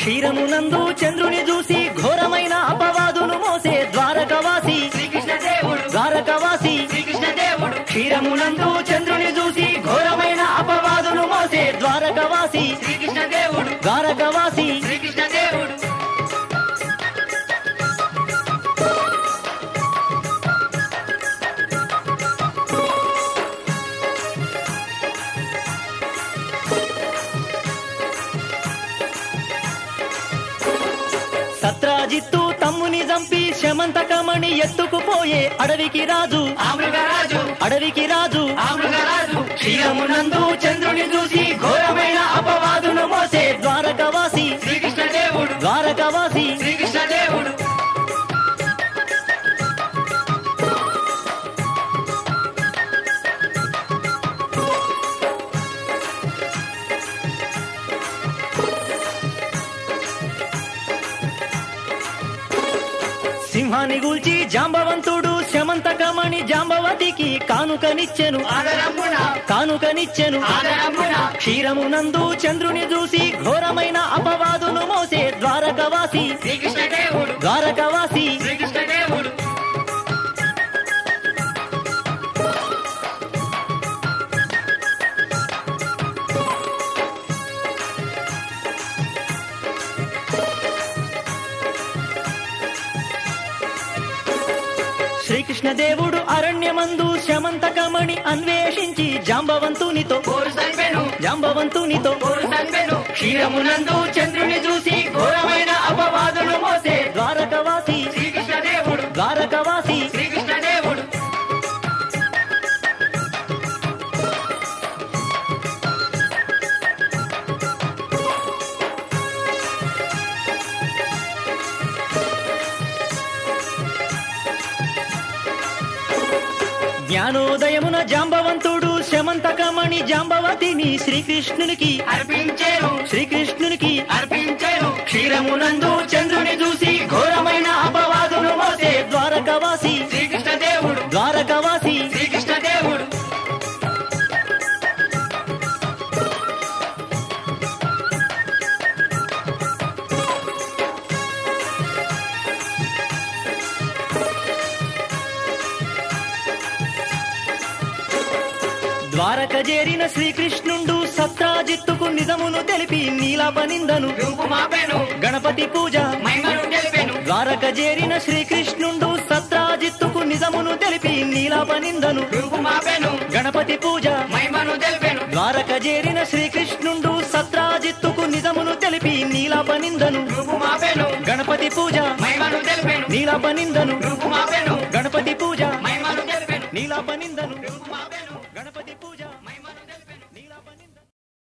క్షీరమునందు చంద్రుని చూసి ఘోరమైన అపవాదును మోసే ద్వారకవాసి శ్రీకృష్ణ దేవుడు ద్వారకవాసి శ్రీకృష్ణ దేవుడు క్షీరమునందు చంద్రుని చూసి ఘోరమైన అపవాదును మోసే ద్వారకవాసి శ్రీకృష్ణ దేవుడు ద్వారకవాసి శ్రీకృష్ణ దేవుడు సత్రాజిత్తు తమ్ముని చంపి శమంతకమణి ఎత్తుకుపోయే అడవికి రాజు ఆ మృగరాజు అడవికి రాజు ఆ మృగరాజు క్షీరమునందు చంద్రుని చూసి ఘోరమైన అపవాదును మోసే ద్వారకవాసి శ్రీకృష్ణ దేవుడు ద్వారకవాసి శ్రీకృష్ణ దేవుడు సింహాన్ని గూల్చి జాంబవంతుడు శమంతకమణి జాంబవతికి కానుకనిచ్చెను ఆదరమ్మున కానుకనిచ్చెను ఆదరమ్మున క్షీరమునందు చంద్రుని చూసి ఘోరమైన అపవాదును మోసే ద్వారకవాసి శ్రీకృష్ణ దేవుడు ద్వారకవాసి శ్రీకృష్ణ దేవుడు శ్రీకృష్ణ దేవుడు అరణ్యమందు శమంతకమణి అన్వేషించి జాంబవంతునితో కోరు సంపెను జాంబవంతునితో కోరు సంపెను క్షీరమునందు చంద్రుని చూసి ఘోరమైన అపవాదును మోసే ద్వారకవాసి శ్రీకృష్ణ దేవుడు ద్వారకవాసి శ్రీకృష్ణ దేవుడు జ్ఞానోదయమున జాంబవంతుడు శమంతకమణి జాంబవతిని శ్రీకృష్ణునికి అర్పించేను శ్రీకృష్ణునికి అర్పించేను క్షీరమునందు చంద్రుని చూసి ఘోరమైన అపవాదును మోసే ద్వారకవాసి శ్రీకృష్ణ దేవుడు ద్వారకవాసి శ్రీకృష్ణ దేవుడు ద్వారక చేరిన శ్రీకృష్ణుండు సత్రాజిత్తుకు నిజమును తెలిపి నీలాపనిందను రూపుమాపెను గణపతి పూజ మహిమను తెలిపెను ద్వారక చేరిన శ్రీకృష్ణుండు సత్రాజిత్తుకు నిజమును తెలిపి నీలాపనిందను రూపుమాపెను గణపతి పూజ మహిమను తెలిపెను ద్వారక చేరిన శ్రీకృష్ణుండు సత్రాజిత్తుకు నిజమును తెలిపి నీలాపనిందను రూపుమాపెను గణపతి పూజ మహిమను తెలిపెను నీలాపనిందను రూపుమాపెను గణపతి పూజ మహిమను తెలిపెను నీలాపనిందను రూపుమాపెను